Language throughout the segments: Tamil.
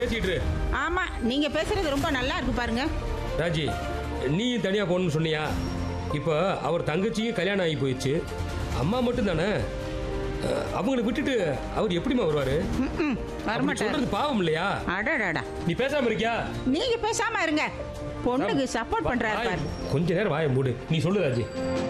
பேசிட்டு இரு. ஆமா நீங்க பேசுறது ரொம்ப நல்லா இருக்கு பாருங்க ராஜி நீயும் தனியா போகணும்னு சொன்னியா இப்போ அவர் தங்கச்சியும் கல்யாணம் ஆகி போயிடுச்சு அம்மா மட்டும் தானே அவங்களை விட்டுட்டு அவர் எப்படிம்மா வருவாரு ம்ம், அப்படி வரமாட்டாரு சொல்றது பாவம் இல்லையா அடடடா நீ பேசாம இருக்கியா நீங்க பேசாம இருங்க பொண்ணுக்கு சப்போர்ட் பண்றாரு வாய்- பாரு கொஞ்ச நேரம் வாயை மூடு நீ சொல்லு ராஜி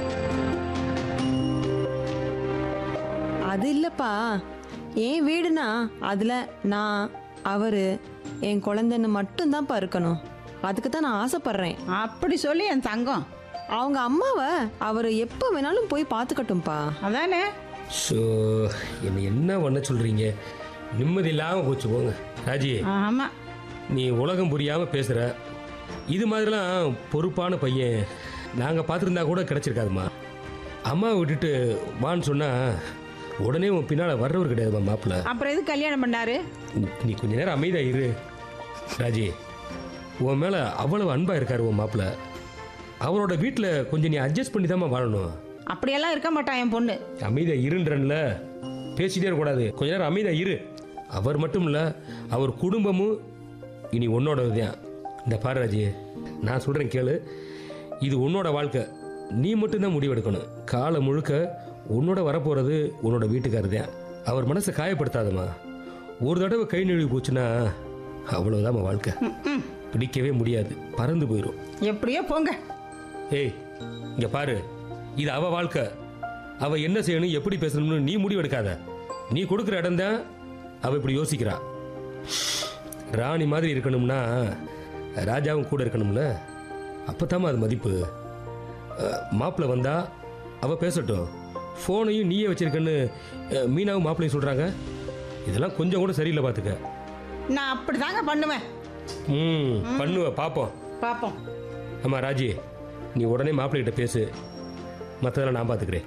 அது இல்லப்பா என் வீடுனா அதுல நான் அவரு என் குழந்தைன்னு மட்டும்தான்ப்பா இருக்கணும் அதுக்கு தான் நான் ஆசைப்படுறேன் அப்படி சொல்லி என் தங்கம் அவங்க அம்மாவை அவர் எப்போ வேணாலும் போய் பார்த்துக்கட்டும்ப்பா அதானே ஷோ என்ன என்ன பண்ண சொல்றீங்க நிம்மதி இல்லாம போச்சு போங்க ராஜி ஆமா நீ உலகம் புரியாம பேசுற இது மாதிரிலாம் பொறுப்பான பையன் நாங்க பார்த்துருந்தா கூட கிடைச்சிருக்காதுமா அம்மாவை விட்டுட்டு வான்னு சொன்னா உடனே உன் பின்னால வர்றவர் கிடையாதுமா மாப்பிள்ள அப்புறம் எது கல்யாணம் பண்ணாரு நீ கொஞ்ச நேரம் அமைதியா இரு ராஜி உன் மேல அவ்வளவு அன்பா இருக்காரு உன் மாப்பிள்ள அவரோட வீட்டில் கொஞ்சம் நீ அட்ஜஸ்ட் பண்ணி தாம்மா வாழணும் அப்படியெல்லாம் இருக்க மாட்டான் என் பொண்ணு அமைதியா இருன்றன்ல பேசிட்டே இருக்கக்கூடாது கொஞ்ச நேரம் அமைதியா இரு அவர் மட்டும் இல்ல அவர் குடும்பமும் இனி உன்னோடது தான் இந்த பாரு ராஜி நான் சொல்றேன் கேளு இது உன்னோட வாழ்க்கை நீ மட்டும்தான் முடிவெடுக்கணும் காலம் முழுக்க உன்னோட வரப்போறது உன்னோட வீட்டுக்காரர் தான் அவர் மனசை காயப்படுத்தாதம்மா ஒரு தடவை கை நழுவி போச்சுன்னா அவ்வளவுதான் வாழ்க்கை பிடிக்கவே முடியாது பறந்து போயிடும் எப்படியோ போங்க ஏய் இங்க பாரு இது அவ வாழ்க்கை அவ என்ன செய்யணும் எப்படி பேசணும்னு நீ முடிவு எடுக்காத நீ கொடுக்குற இடம் தான் அவ இப்படி யோசிக்கிறா ராணி மாதிரி இருக்கணும்னா ராஜாவும் கூட இருக்கணும்ல அப்பதாம்மா அது மதிப்பு மாப்பிள்ளை வந்தா அவ பேசட்டும் ஃபோனையும் நீயே வச்சிருக்கன்னு அஹ், மீனாவும் மாப்பிள்ளையும் சொல்றாங்க இதெல்லாம் கொஞ்சம் கூட சரியில்லை பார்த்துக்க நான் அப்படிதாங்க பண்ணுவேன் ம் பண்ணுவ பார்ப்போம் பாப்போம் ஆமா ராஜி நீ உடனே மாப்பிள்ளைகிட்ட பேசு மற்றதெல்லாம் நான் பார்த்துக்கிறேன்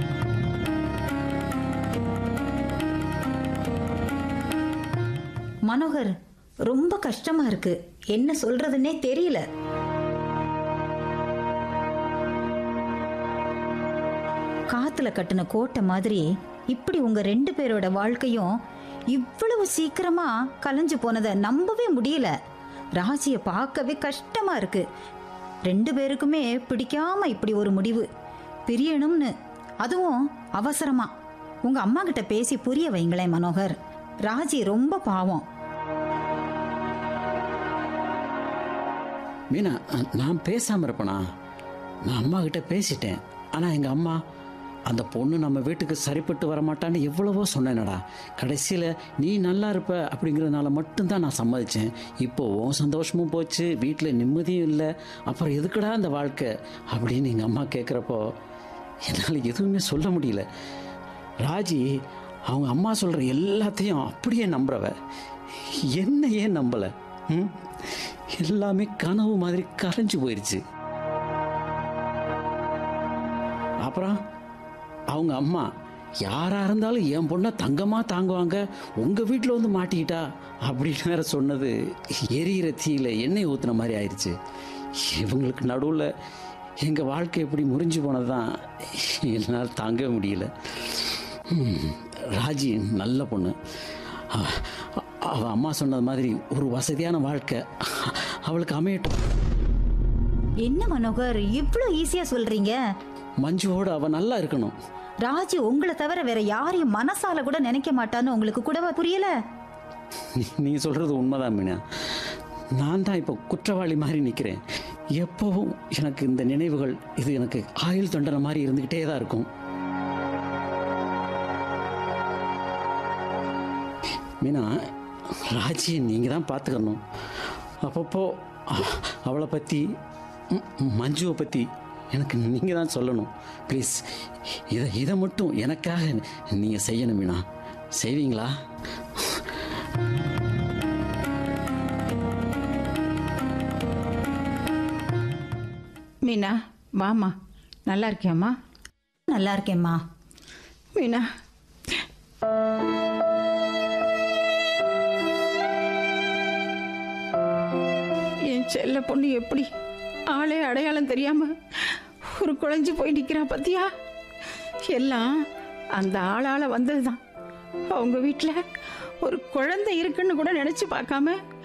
மனோகர் ரொம்ப கஷ்டமா இருக்கு என்ன சொல்றதுன்னே தெரியல காத்துல கட்டின கோட்டை மாதிரி இப்படி உங்க ரெண்டு பேரோட வாழ்க்கையும் இவ்வளவு சீக்கிரமா கலைஞ்சு போனதை நம்பவே முடியல ராசியை பார்க்கவே கஷ்டமா இருக்கு ரெண்டு பேருக்குமே பிடிக்காம இப்படி ஒரு முடிவு பிரியணும்னு அதுவும் அவசரமா உங்க அம்மா கிட்ட பேசி புரிய வைங்களேன் மனோகர் ராஜி ரொம்ப பாவம் மீனா அ- நான் பேசாம இருப்பேனா நான் அம்மா கிட்ட பேசிட்டேன் ஆனா எங்க அம்மா அந்த பொண்ணு நம்ம வீட்டுக்கு சரிப்பட்டு வரமாட்டான்னு எவ்வளவோ சொன்னேனடா கடைசியில் நீ நல்லா இருப்ப அப்படிங்கிறதுனால மட்டும்தான் நான் சம்மதிச்சேன் இப்போ உன் சந்தோஷமும் போச்சு வீட்டில் நிம்மதியும் இல்லை அப்புறம் எதுக்குடா அந்த வாழ்க்கை அப்படின்னு எங்கள் அம்மா கேட்குறப்போ என்னால் எதுவுமே சொல்ல முடியல ராஜி அவங்க அம்மா சொல்கிற எல்லாத்தையும் அப்படியே நம்புறவ என்ன ஏன் நம்பலை ம் எல்லாமே கனவு மாதிரி கரைஞ்சு போயிருச்சு அப்புறம் அவங்க அம்மா யாரா இருந்தாலும் என் பொண்ணை தங்கமா தாங்குவாங்க உங்க வீட்டில் வந்து மாட்டிக்கிட்டா அப்படின்னு வேற சொன்னது எரியிற தீயில எண்ணெய் ஊத்துன மாதிரி ஆயிடுச்சு இவங்களுக்கு நடுவில் எங்க வாழ்க்கை எப்படி முறிஞ்சு போனது தான் என்னால் தாங்கவே முடியல ம், ராஜி நல்ல பொண்ணு அவ- அவ அம்மா சொன்னது மாதிரி ஒரு வசதியான வாழ்க்கை அவளுக்கு அமையட்டும் என்ன மனோகர் இவ்வளோ ஈஸியா சொல்றீங்க மஞ்சுவோடு அவ நல்லா இருக்கணும் ராஜி உங்களை தவிர வேற யாரையும் மனசால கூட நினைக்க மாட்டான்னு உங்களுக்கு கூடவா புரியல நீ- நீ சொல்றது உண்மைதான் மீனா நான் தான் இப்போ குற்றவாளி மாதிரி நிற்கிறேன் எப்பவும் எனக்கு இந்த நினைவுகள் இது எனக்கு ஆயுள் தண்டனை மாதிரி இருந்துக்கிட்டே தான் இருக்கும் மீனா ராஜியை நீங்கள் தான் பார்த்துக்கணும் அப்பப்போ அ- அவளை பற்றி மஞ்சுவை பற்றி எனக்கு நீங்கள் தான் சொல்லணும் ப்ளீஸ் இதை இதை மட்டும் எனக்காக நீங்கள் செய்யணும் மீனா செய்வீங்களா மீனா வாமா நல்லா இருக்கியாம்மா நல்லா இருக்கேம்மா மீனா என் செல்ல பொண்ணு எப்படி ஆளே அடையாளம் தெரியாம ஒரு குழஞ்சி போய் நிக்கிறா பாத்தியா எல்லாம் அந்த ஆளால வந்ததுதான் அவங்க வீட்டில் ஒரு குழந்தை இருக்குன்னு கூட நினைச்சு பார்க்காம